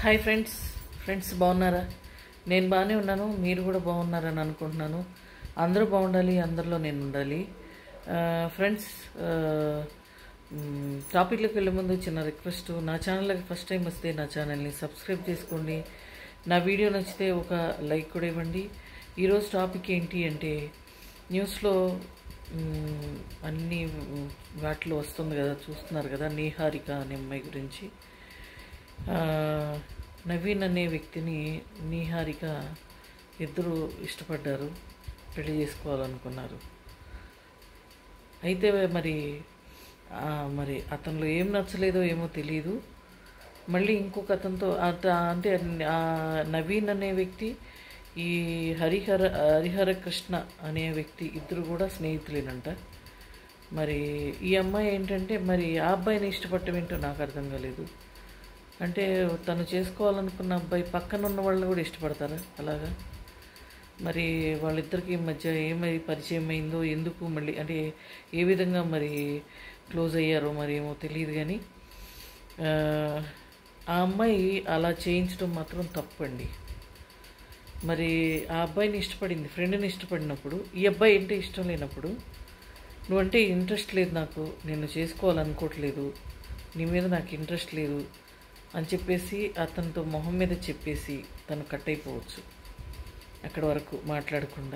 Hi friends friends బాగున్నారా నేను బాగానే ఉన్నాను మీరు కూడా బాగున్నారని అనుకుంటున్నాను అందరూ బాగుండాలి అందరిలో నేను ఉండాలి ఆ, ఫ్రెండ్స్ ఆ, మ్, టాపిక్లోకి వెళ్ళే ముందు చిన్న రిక్వెస్ట్ నా ఛానల్కి ఫస్ట్ టైం వస్తే నా ఛానల్ని సబ్స్క్రైబ్ చేసుకోండి నా వీడియో నచ్చితే ఒక లైక్ కూడా ఇవ్వండి ఈరోజు టాపిక్ ఏంటి అంటే న్యూస్లో మ్, అన్ని మ్, వాటిలో వస్తుంది కదా చూస్తున్నారు కదా నీహారిక అనే అమ్మాయి గురించి ఆ, నవీన్ అనే వ్యక్తిని నీహారిక ఇద్దరు ఇష్టపడ్డారు పెళ్లి చేసుకోవాలనుకున్నారు అయితే మరి ఆ, మరి అతనిలో ఏం నచ్చలేదో ఏమో తెలియదు మళ్ళీ ఇంకొక అతనితో అత అంటే ఆ నవీన్ అనే వ్యక్తి ఈ హరిహర హరిహర కృష్ణ అనే వ్యక్తి ఇద్దరు కూడా స్నేహితులేనంట మరి ఈ అమ్మాయి ఏంటంటే మరి ఆ అబ్బాయిని ఇష్టపడటం ఏంటో నాకు అర్థం కాలేదు అంటే తను చేసుకోవాలనుకున్న అబ్బాయి పక్కన ఉన్న వాళ్ళని కూడా ఇష్టపడతారా అలాగా మరి వాళ్ళిద్దరికి మధ్య ఏమై పరిచయం అయిందో ఎందుకు మళ్ళీ అంటే ఏ విధంగా మరి క్లోజ్ అయ్యారో మరి ఏమో తెలియదు కానీ ఆ, ఆ అమ్మాయి అలా చేయించడం మాత్రం తప్పండి మరి ఆ అబ్బాయిని ఇష్టపడింది ఫ్రెండ్ని ఇష్టపడినప్పుడు ఈ అబ్బాయి అంటే ఇష్టం లేనప్పుడు నువ్వంటే ఇంట్రెస్ట్ లేదు నాకు నేను చేసుకోవాలనుకోవట్లేదు నీ మీద నాకు ఇంట్రెస్ట్ లేదు అని చెప్పేసి అతనితో మొహం మీద చెప్పేసి తను కట్ అయిపోవచ్చు అక్కడ వరకు మాట్లాడకుండా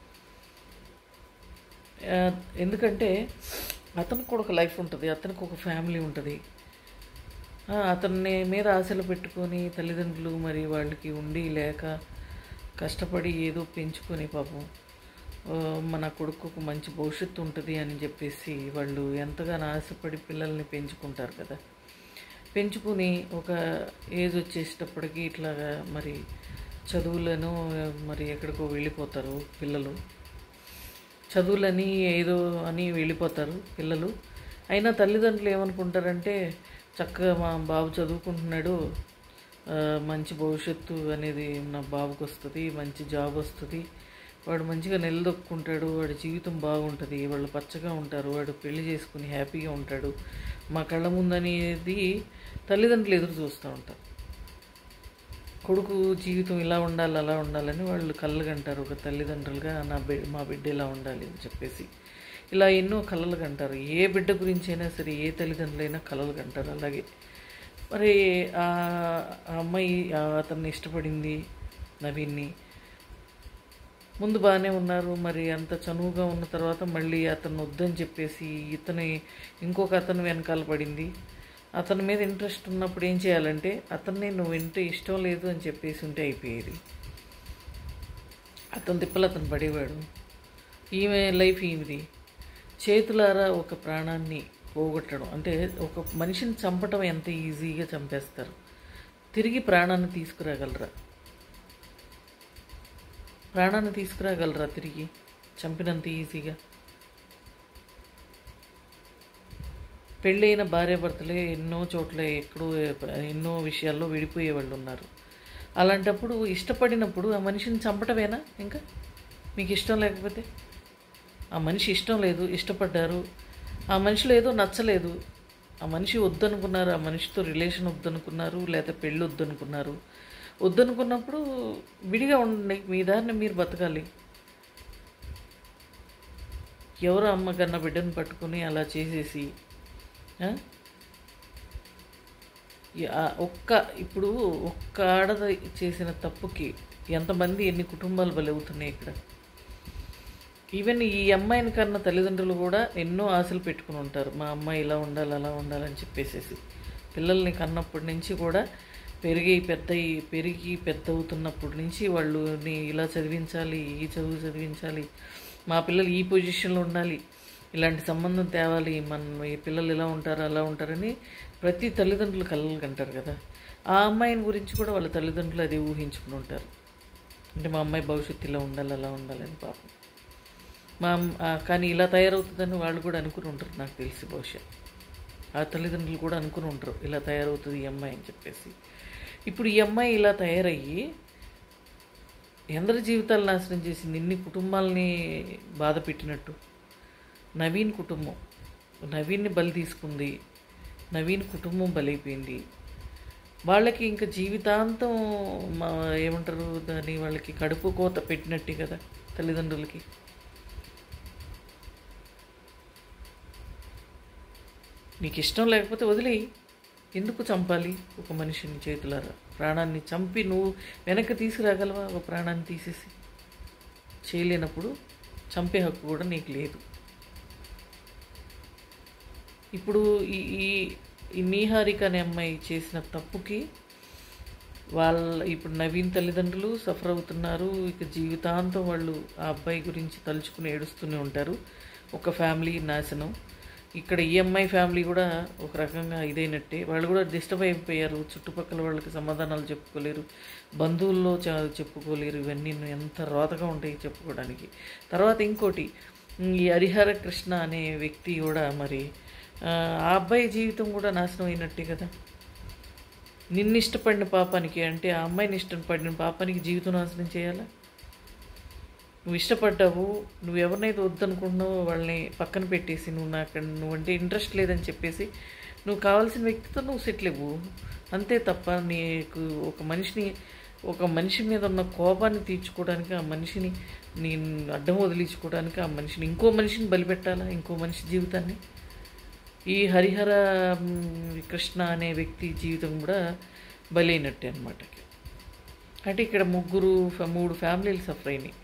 ఆ, ఎందుకంటే అతనికి కూడా ఒక లైఫ్ ఉంటుంది అతనికి ఒక ఫ్యామిలీ ఉంటుంది ఆ, అతన్ని మీద ఆశలు పెట్టుకొని తల్లిదండ్రులు మరి వాళ్ళకి ఉండి లేక కష్టపడి ఏదో పెంచుకొని పాపం ఆ, మన కొడుకు ఒక మంచి భవిష్యత్తు ఉంటుంది అని చెప్పేసి వాళ్ళు ఎంతగానో ఆశపడి పిల్లల్ని పెంచుకుంటారు కదా పెంచుకుని ఒక ఏజ్ వచ్చేసేటప్పటికి ఇట్లాగా మరి చదువులను మరి ఎక్కడికో వెళ్ళిపోతారు పిల్లలు చదువులని ఏదో అని వెళ్ళిపోతారు పిల్లలు అయినా తల్లిదండ్రులు ఏమనుకుంటారంటే చక్కగా మా బాబు చదువుకుంటున్నాడు ఆ, మంచి భవిష్యత్తు అనేది నా బాబుకి వస్తుంది మంచి జాబ్ వస్తుంది వాడు మంచిగా నిలదొక్కుంటాడు వాడి జీవితం బాగుంటుంది వాళ్ళు పచ్చగా ఉంటారు వాడు పెళ్లి చేసుకుని హ్యాపీగా ఉంటాడు మా కళ్ళ ముందనేది తల్లిదండ్రులు ఎదురు చూస్తూ ఉంటారు కొడుకు జీవితం ఇలా ఉండాలి అలా ఉండాలని వాళ్ళు కళ్ళు కంటారు ఒక తల్లిదండ్రులుగా నా బిడ్డ మా బిడ్డ ఇలా ఉండాలి అని చెప్పేసి ఇలా ఎన్నో కళలు కంటారు ఏ బిడ్డ గురించి అయినా సరే ఏ తల్లిదండ్రులైనా కళలు కంటారు అలాగే మరి ఆ ఆ అమ్మాయి ఆ అతన్ని ఇష్టపడింది నవీన్ని ముందు బాగానే ఉన్నారు మరి అంత చనువుగా ఉన్న తర్వాత మళ్ళీ అతను వద్దని చెప్పేసి ఇతని ఇంకొక అతను వెనకాల పడింది అతని మీద ఇంట్రెస్ట్ ఉన్నప్పుడు ఏం చేయాలంటే అతన్ని నువ్వు వింటే ఇష్టం లేదు అని చెప్పేసి ఉంటే అయిపోయేది అతను తిప్పలు అతను పడేవాడు ఈమె లైఫ్ ఈమెది చేతులారా ఒక ప్రాణాన్ని పోగొట్టడం అంటే ఒక మనిషిని చంపటం ఎంత ఈజీగా చంపేస్తారు తిరిగి ప్రాణాన్ని తీసుకురాగలరా ప్రాణాన్ని తీసుకురాగలరా తిరిగి చంపినంత ఈజీగా పెళ్ళైన భార్యాభర్తలే ఎన్నో చోట్ల ఎక్కడో ఎన్నో విషయాల్లో విడిపోయే వాళ్ళు ఉన్నారు అలాంటప్పుడు ఇష్టపడినప్పుడు ఆ మనిషిని చంపటమేనా ఇంకా మీకు ఇష్టం లేకపోతే ఆ మనిషి ఇష్టం లేదు ఇష్టపడ్డారు ఆ మనిషిలో ఏదో నచ్చలేదు ఆ మనిషి వద్దనుకున్నారు ఆ మనిషితో రిలేషన్ వద్దనుకున్నారు లేదా పెళ్ళి వద్దనుకున్నారు వద్దనుకున్నప్పుడు విడిగా ఉండండి మీ దారిని మీరు బతకాలి ఎవరు అమ్మ కన్న బిడ్డను పట్టుకుని అలా చేసేసి ఆ? ఈ- ఆ ఒక్క ఇప్పుడు ఒక్క ఆడద చేసిన తప్పుకి ఎంతమంది ఎన్ని కుటుంబాలు బలవుతున్నాయి ఇక్కడ ఈవెన్ ఈ అమ్మాయిని కన్నా తల్లిదండ్రులు కూడా ఎన్నో ఆశలు పెట్టుకుని ఉంటారు మా అమ్మాయి ఇలా ఉండాలి అలా ఉండాలని చెప్పేసేసి పిల్లల్ని కన్నప్పటి నుంచి కూడా పెరిగి పెద్ద అయ్యి- పెరిగి పెద్ద అవుతున్నప్పటి నుంచి వాళ్ళు నీ ఇలా చదివించాలి ఈ చదువు చదివించాలి మా పిల్లలు ఈ పొజిషన్లో ఉండాలి ఇలాంటి సంబంధం తేవాలి మన ఈ పిల్లలు ఇలా ఉంటారు అలా ఉంటారని ప్రతి తల్లిదండ్రులు కలలు కంటారు కదా ఆ అమ్మాయిని గురించి కూడా వాళ్ళ తల్లిదండ్రులు అదే ఊహించుకుని ఉంటారు అంటే మా అమ్మాయి భవిష్యత్తు ఇలా ఉండాలి అలా ఉండాలని పాపం మా అమ్- ఆ, కానీ ఇలా తయారవుతుందని వాళ్ళు కూడా అనుకుని ఉంటారు నాకు తెలిసి బహుశా ఆ తల్లిదండ్రులు కూడా అనుకుని ఉంటారు ఇలా తయారవుతుంది ఈ అమ్మాయి అని చెప్పేసి ఇప్పుడు ఈ అమ్మాయి ఇలా తయారయ్యి ఎందరి జీవితాలు నాశనం చేసింది ఇన్ని కుటుంబాలని బాధ పెట్టినట్టు నవీన్ కుటుంబం నవీన్ని బలి తీసుకుంది నవీన్ కుటుంబం బలైపోయింది వాళ్ళకి ఇంకా జీవితాంతం మా ఏమంటారు దాన్ని వాళ్ళకి కడుపు కోత పెట్టినట్టే కదా తల్లిదండ్రులకి నీకు ఇష్టం లేకపోతే వదిలేయి ఎందుకు చంపాలి ఒక మనిషిని చేతులారా ప్రాణాన్ని చంపి నువ్వు వెనక్కి తీసుకురాగలవా ఒక ప్రాణాన్ని తీసేసి చేయలేనప్పుడు చంపే హక్కు కూడా నీకు లేదు ఇప్పుడు ఈ ఈ ఈ నీహారిక అనే అమ్మాయి చేసిన తప్పుకి వాళ్ళ ఇప్పుడు నవీన్ తల్లిదండ్రులు సఫర్ అవుతున్నారు ఇక జీవితాంతం వాళ్ళు ఆ అబ్బాయి గురించి తలుచుకుని ఏడుస్తూనే ఉంటారు ఒక ఫ్యామిలీ నాశనం ఇక్కడ ఈ అమ్మాయి ఫ్యామిలీ కూడా ఒక రకంగా ఇదైనట్టే వాళ్ళు కూడా డిస్టర్బ్ అయిపోయారు చుట్టుపక్కల వాళ్ళకి సమాధానాలు చెప్పుకోలేరు బంధువుల్లో చ- చెప్పుకోలేరు ఇవన్నీ ఎంత రోతగా ఉంటాయి చెప్పుకోవడానికి తర్వాత ఇంకోటి ఈ హరిహర కృష్ణ అనే వ్యక్తి కూడా మరి ఆ ఆ అబ్బాయి జీవితం కూడా నాశనం అయినట్టే కదా నిన్ను ఇష్టపడిన పాపానికి అంటే ఆ అమ్మాయిని ఇష్టపడిన పాపానికి జీవితం నాశనం చేయాలా నువ్వు ఇష్టపడ్డావు నువ్వు ఎవరినైతే వద్దనుకుంటున్నావో వాళ్ళని పక్కన పెట్టేసి నువ్వు నాకు నువ్వంటే ఇంట్రెస్ట్ లేదని చెప్పేసి నువ్వు కావాల్సిన వ్యక్తితో నువ్వు సెటిల్ ఇవ్వు అంతే తప్ప నీకు ఒక మనిషిని ఒక మనిషి మీద ఉన్న కోపాన్ని తీర్చుకోవడానికి ఆ మనిషిని నేను అడ్డం వదిలించుకోవడానికి ఆ మనిషిని ఇంకో మనిషిని బలిపెట్టాలా ఇంకో మనిషి జీవితాన్ని ఈ హరిహర మ్, కృష్ణ అనే వ్యక్తి జీవితం కూడా బలైనట్టే అనమాట అంటే ఇక్కడ ముగ్గురు ఫ- మూడు ఫ్యామిలీలు సఫర్ అయినాయి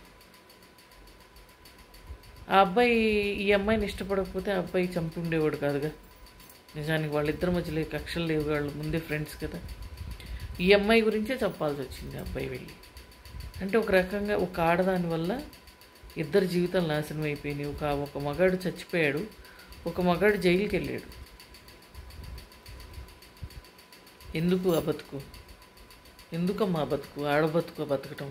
ఆ అబ్బాయి ఈ అమ్మాయిని ఇష్టపడకపోతే ఆ అబ్బాయి చంపి ఉండేవాడు కాదుగా నిజానికి వాళ్ళిద్దరి మధ్యలో ఏ కక్షలు లేవు వాళ్ళు ముందే ఫ్రెండ్స్ కదా ఈ అమ్మాయి గురించే చెప్పాల్సి వచ్చింది ఆ అబ్బాయి వెళ్ళి అంటే ఒక రకంగా ఒక ఆడదాని వల్ల ఇద్దరు జీవితాలు నాశనం అయిపోయినాయి ఒక ఒక మగాడు చచ్చిపోయాడు ఒక మగాడు జైలుకి వెళ్ళాడు ఎందుకు ఆ బతుకు ఎందుకమ్మా ఆ బతుకు ఆడబతుకు బతకటం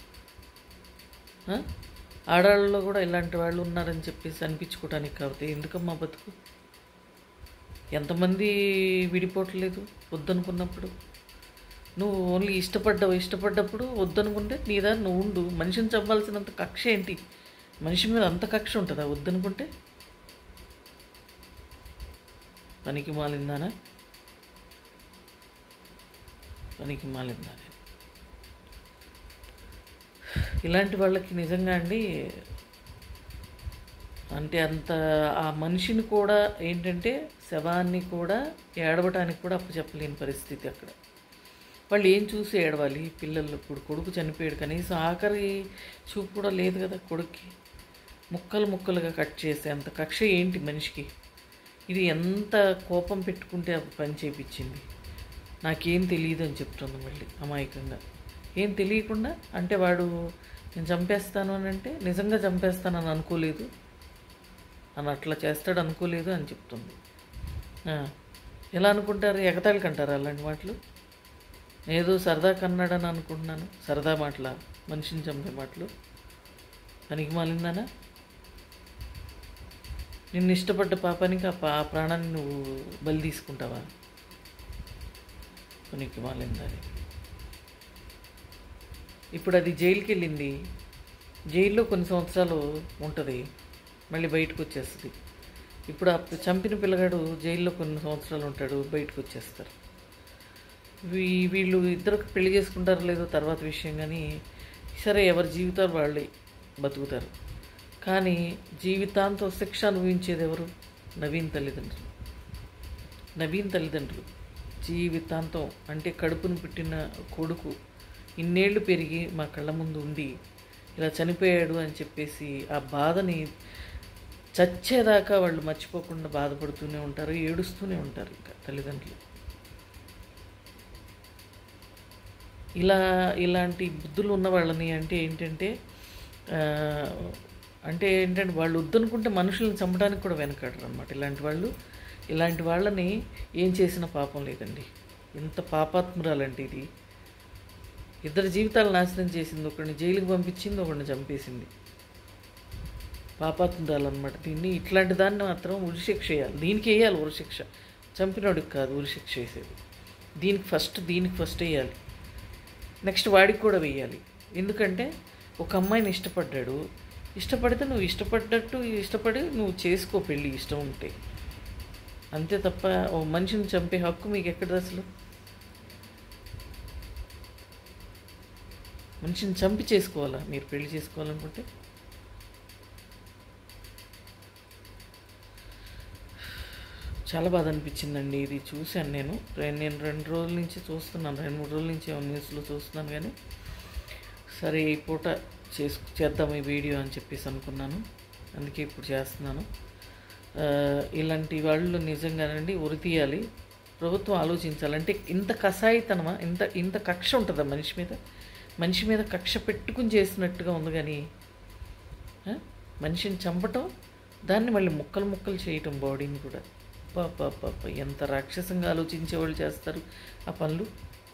ఆ? ఆడాళ్ళలో కూడా ఇలాంటి వాళ్ళు ఉన్నారని చెప్పేసి అనిపించుకోవడానికి కాబట్టి ఎందుకమ్మా బతుకు ఎంతమంది విడిపోవట్లేదు వద్దనుకున్నప్పుడు నువ్వు ఓన్లీ ఇష్టపడ్డావు ఇష్టపడ్డప్పుడు వద్దనుకుంటే నీ దారి నువ్వు ఉండు మనిషిని చంపాల్సినంత కక్ష ఏంటి మనిషి మీద అంత కక్ష ఉంటుందా వద్దనుకుంటే పనికి మాలిందానా పనికి మాలిందానే ఇలాంటి వాళ్ళకి నిజంగా అండి అంటే అంత ఆ మనిషిని కూడా ఏంటంటే శవాన్ని కూడా ఏడవటానికి కూడా అప్పచెప్పలేని పరిస్థితి అక్కడ వాళ్ళు ఏం చూసి ఏడవాలి పిల్లలు ఇప్పుడు కొడుకు చనిపోయాడు కనీసం ఆఖరి చూపు కూడా లేదు కదా కొడుక్కి ముక్కలు ముక్కలుగా కట్ చేసే అంత కక్ష ఏంటి మనిషికి ఇది ఎంత కోపం పెట్టుకుంటే ఆ పని చేపించింది నాకేం తెలియదు అని చెప్తుంది మళ్ళీ అమాయకంగా ఏం తెలియకుండా అంటే వాడు నేను చంపేస్తాను అని అంటే నిజంగా చంపేస్తానని అనుకోలేదు అని అట్లా చేస్తాడు అనుకోలేదు అని చెప్తుంది ఆ, ఎలా అనుకుంటారు ఎగతాళికి అంటారు అలాంటి మాటలు ఏదో సరదా కన్నాడని అనుకుంటున్నాను సరదా మాటల మనిషిని చంపే మాటలు పనికి మాలిందానా నిన్ను ఇష్టపడ్డ పాపానికి ఆ పా- ఆ ప్రాణాన్ని నువ్వు బలి తీసుకుంటావా పనికి మాలిందని ఇప్పుడు అది జైలుకి వెళ్ళింది జైల్లో కొన్ని సంవత్సరాలు ఉంటుంది మళ్ళీ బయటకు వచ్చేస్తుంది ఇప్పుడు ఆ చంపిన పిల్లగాడు జైల్లో కొన్ని సంవత్సరాలు ఉంటాడు బయటకు వచ్చేస్తారు వీ- వీళ్ళు ఇద్దరు పెళ్లి చేసుకుంటారో లేదో తర్వాత విషయం కానీ సరే ఎవరి జీవితాలు వాళ్ళే బతుకుతారు కానీ జీవితాంతం శిక్ష అనుభవించేది ఎవరు నవీన్ తల్లిదండ్రులు నవీన్ తల్లిదండ్రులు జీవితాంతం అంటే కడుపును పుట్టిన కొడుకు ఇన్నేళ్ళు పెరిగి మా కళ్ళ ముందు ఉండి ఇలా చనిపోయాడు అని చెప్పేసి ఆ బాధని చచ్చేదాకా వాళ్ళు మర్చిపోకుండా బాధపడుతూనే ఉంటారు ఏడుస్తూనే ఉంటారు ఇంకా తల్లిదండ్రులు ఇలా ఇలాంటి బుద్ధులు ఉన్న వాళ్ళని అంటే ఏంటంటే ఆ, అంటే ఏంటంటే వాళ్ళు వద్దనుకుంటే మనుషులను చంపడానికి కూడా వెనకాడరు అనమాట ఇలాంటి వాళ్ళు ఇలాంటి వాళ్ళని ఏం చేసిన పాపం లేదండి ఎంత పాపాత్మురాలంటే ఇది ఇద్దరు జీవితాలు నాశనం చేసింది ఒకరిని జైలుకి పంపించింది ఒకరిని చంపేసింది పాపాత్మురాలు అనమాట దీన్ని ఇట్లాంటి దాన్ని మాత్రం ఉరిశిక్ష వేయాలి దీనికి వేయాలి ఉరిశిక్ష చంపినోడికి కాదు ఉరిశిక్ష వేసేది దీనికి ఫస్ట్ దీనికి ఫస్ట్ వేయాలి నెక్స్ట్ వాడికి కూడా వేయాలి ఎందుకంటే ఒక అమ్మాయిని ఇష్టపడ్డాడు ఇష్టపడితే నువ్వు ఇష్టపడ్డట్టు ఇష్టపడి నువ్వు చేసుకో పెళ్ళి ఇష్టం ఉంటే అంతే తప్ప ఓ మనిషిని చంపే హక్కు మీకు ఎక్కడిది అసలు మనిషిని చంపి చేసుకోవాలా మీరు పెళ్లి చేసుకోవాలనుకుంటే చాలా బాధ అనిపించిందండి ఇది చూశాను నేను రె- నేను రెండు రోజుల నుంచి చూస్తున్నాను రెండు మూడు రోజుల నుంచి ఏమో న్యూస్లో చూస్తున్నాను కానీ సరే ఈ పూట చేసు చేద్దాం ఈ వీడియో అని చెప్పేసి అనుకున్నాను అందుకే ఇప్పుడు చేస్తున్నాను ఆ, ఇలాంటి వాళ్ళు నిజంగానండి ఉరి తీయాలి ప్రభుత్వం ఆలోచించాలి అంటే ఇంత కషాయితనమా ఇంత ఇంత కక్ష ఉంటుందా మనిషి మీద మనిషి మీద కక్ష పెట్టుకుని చేసినట్టుగా ఉంది కానీ ఆ? మనిషిని చంపటం దాన్ని మళ్ళీ ముక్కలు ముక్కలు చేయటం బాడీని కూడా పాప పాప ఎంత రాక్షసంగా ఆలోచించే వాళ్ళు చేస్తారు ఆ పనులు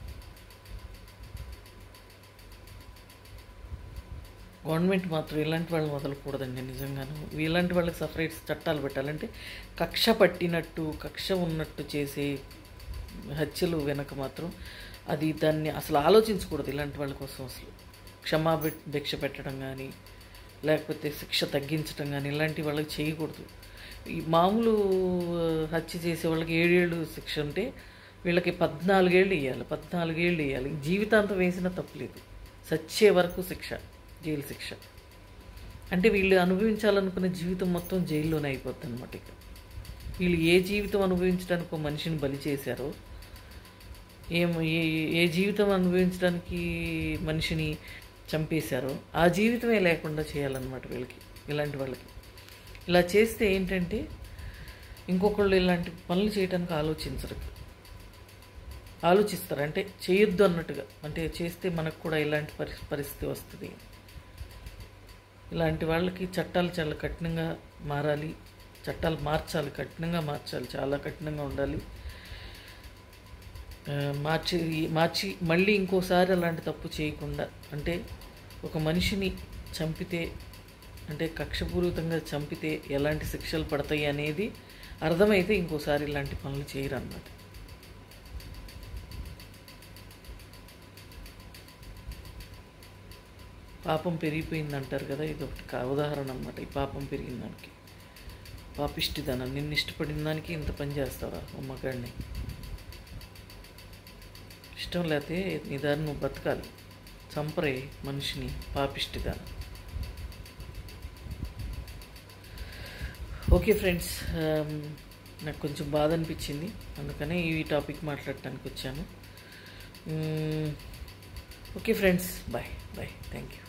గవర్నమెంట్ మాత్రం ఇలాంటి వాళ్ళని వదలకూడదండి నిజంగాను ఇలాంటి వాళ్ళకి సపరేట్ చట్టాలు పెట్టాలంటే కక్ష పట్టినట్టు కక్ష ఉన్నట్టు చేసే హత్యలు వెనక మాత్రం అది దాన్ని అసలు ఆలోచించకూడదు ఇలాంటి వాళ్ళ కోసం అసలు క్షమా భిక్ష పెట్టడం కానీ లేకపోతే శిక్ష తగ్గించడం కానీ ఇలాంటి వాళ్ళకి చేయకూడదు ఈ మామూలు ఆ, హత్య చేసే వాళ్ళకి ఏడేళ్ళు శిక్ష ఉంటే వీళ్ళకి పద్నాలుగేళ్ళు ఇవ్వాలి పద్నాలుగేళ్ళు ఇవ్వాలి జీవితాంతం వేసినా తప్పులేదు సచ్చే వరకు శిక్ష జైలు శిక్ష అంటే వీళ్ళు అనుభవించాలనుకున్న జీవితం మొత్తం జైల్లోనే అయిపోద్ది అనమాట ఇక వీళ్ళు ఏ జీవితం అనుభవించడానికి ఒక మనిషిని బలి చేశారో ఏం ఏ ఏ జీవితం అనుభవించడానికి మనిషిని చంపేశారో ఆ జీవితమే లేకుండా చేయాలన్నమాట వీళ్ళకి ఇలాంటి వాళ్ళకి ఇలా చేస్తే ఏంటంటే ఇంకొకళ్ళు ఇలాంటి పనులు చేయడానికి ఆలోచించరు ఆలోచిస్తారు అంటే చేయొద్దు అన్నట్టుగా అంటే చేస్తే మనకు కూడా ఇలాంటి పరి పరిస్థితి వస్తుంది ఇలాంటి వాళ్ళకి చట్టాలు చాలా కఠినంగా మారాలి చట్టాలు మార్చాలి కఠినంగా మార్చాలి చాలా కఠినంగా ఉండాలి ఆ, మార్చి మార్చి మళ్ళీ ఇంకోసారి అలాంటి తప్పు చేయకుండా అంటే ఒక మనిషిని చంపితే అంటే కక్షపూరితంగా చంపితే ఎలాంటి శిక్షలు పడతాయి అనేది అర్థమైతే ఇంకోసారి ఇలాంటి పనులు చేయరు అన్నమాట పాపం పెరిగిపోయింది అంటారు కదా ఇది ఒకటి కా- ఉదాహరణ అనమాట ఈ పాపం పెరిగిన దానికి పాపిష్టిదనం నిన్ను ఇష్టపడిన దానికి ఇంత పని చేస్తావా ఓ మగాడిని ఇష్టం లేకపోతే నీ దారి నువ్వు బతకాలి చంపరే మనిషిని పాపిష్టిదానం ఓకే ఫ్రెండ్స్ నాకు కొంచెం బాధ అనిపించింది అందుకనే ఈ టాపిక్ మాట్లాడటానికి వచ్చాను okay friends bye bye thank you